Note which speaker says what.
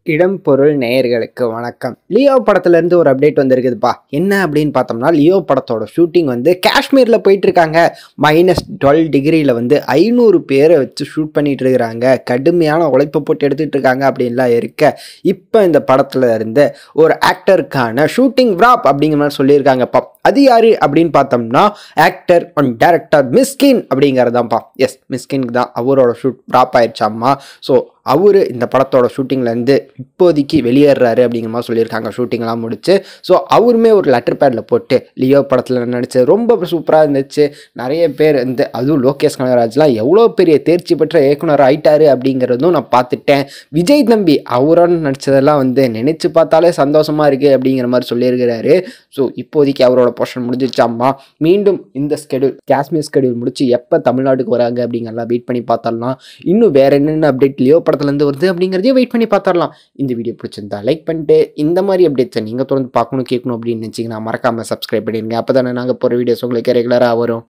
Speaker 1: இடம் பொருள் நேயர்களுக்கு வணக்கம் லியோ படத்துல இருந்து ஒரு அப்டேட் வந்திருக்குதுப்பா என்ன அப்படின்னு பார்த்தோம்னா லியோ படத்தோட ஷூட்டிங் வந்து காஷ்மீர்ல போயிட்டு இருக்காங்க மைனஸ் டுவெல் டிகிரியில வந்து ஐநூறு பேரை வச்சு ஷூட் பண்ணிட்டு இருக்கிறாங்க கடுமையான உழைப்பை போட்டு எடுத்துட்டு இருக்காங்க அப்படின்லாம் இருக்க இப்போ இந்த படத்துல இருந்து ஒரு ஆக்டருக்கான ஷூட்டிங் விராப் அப்படிங்கிற மாதிரி சொல்லியிருக்காங்கப்பா அது யாரு அப்படின்னு பார்த்தோம்னா ஆக்டர் அண்ட் டேரக்டர் மிஸ்கின் அப்படிங்கிறதாம்ப்பா எஸ் மிஸ்கின்க்கு தான் அவரோட ஷூட் ட்ராப் ஆயிடுச்சாம்மா ஸோ அவரு இந்த படத்தோட ஷூட்டிங்லேருந்து இப்போதைக்கு வெளியேறாரு அப்படிங்கிற மாதிரி சொல்லியிருக்காங்க ஷூட்டிங்லாம் முடிச்சு ஸோ அவருமே ஒரு லெட்டர் பேடில் போட்டு லியோ படத்தில் நடிச்சு ரொம்ப சூப்பராக இருந்துச்சு நிறைய பேர் வந்து அதுவும் லோகேஷ் கனகராஜ்லாம் எவ்வளோ பெரிய தேர்ச்சி பெற்ற இயக்குனர் ஆயிட்டாரு அப்படிங்கிறதும் நான் பார்த்துட்டேன் விஜய் தம்பி அவரோட நடிச்சதெல்லாம் வந்து நினைச்சு பார்த்தாலே சந்தோஷமா இருக்கு அப்படிங்கிற மாதிரி சொல்லியிருக்கிறாரு ஸோ இப்போதைக்கு அவரோட போர்ஷன் முடிஞ்சிச்சாம்மா மீண்டும் இந்த ஸ்கெடியூல் காஷ்மீர் ஸ்கெடியூல் முடிச்சு எப்போ தமிழ்நாட்டுக்கு வராங்க அப்படிங்கிறலாம் வெயிட் பண்ணி பார்த்தரலாம் இன்னும் வேற என்னென்ன அப்டேட் லியோ படத்துலேருந்து வருது அப்படிங்கிறதையும் வெயிட் பண்ணி பார்த்தரலாம் இந்த வீடியோ பிடிச்சிருந்தா லைக் பண்ணிட்டு இந்த மாதிரி அப்டேட்ஸை நீங்கள் தொடர்ந்து பார்க்கணும் கேட்கணும் அப்படின்னு நினச்சிங்கன்னா மறக்காமல் சப்ஸ்கிரைப் பண்ணிடுங்க அப்போ தானே நாங்கள் போகிற வீடியோஸ் உங்களுக்கு ரெகுலராக வரும்